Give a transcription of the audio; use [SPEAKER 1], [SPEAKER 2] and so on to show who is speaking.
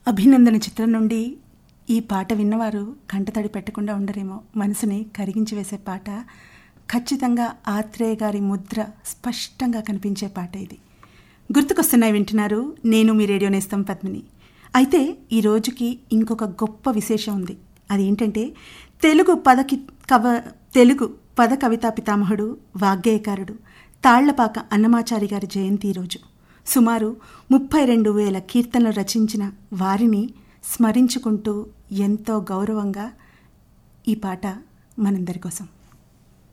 [SPEAKER 1] అభినందన చిత్రం నుండి ఈ పాట విన్నవారు కంటతడి పెట్టకుండా ఉండరేమో మనసుని కరిగించి వేసే పాట ఖచ్చితంగా ఆత్రేయ గారి ముద్ర స్పష్టంగా కనిపించే పాట ఇది గుర్తుకొస్తున్నాయి వింటున్నారు నేను మీ రేడియో నేస్తం పద్మిని అయితే ఈ రోజుకి ఇంకొక గొప్ప విశేషం ఉంది అది ఏంటంటే తెలుగు పదకి కవ తెలుగు పద కవితా పితామహుడు వాగ్గేయకారుడు తాళ్లపాక అన్నమాచారి గారి జయంతి ఈరోజు సుమారు ముప్పై రెండు వేల కీర్తనలు రచించిన వారిని స్మరించుకుంటూ ఎంతో గౌరవంగా ఈ పాట మనందరి కోసం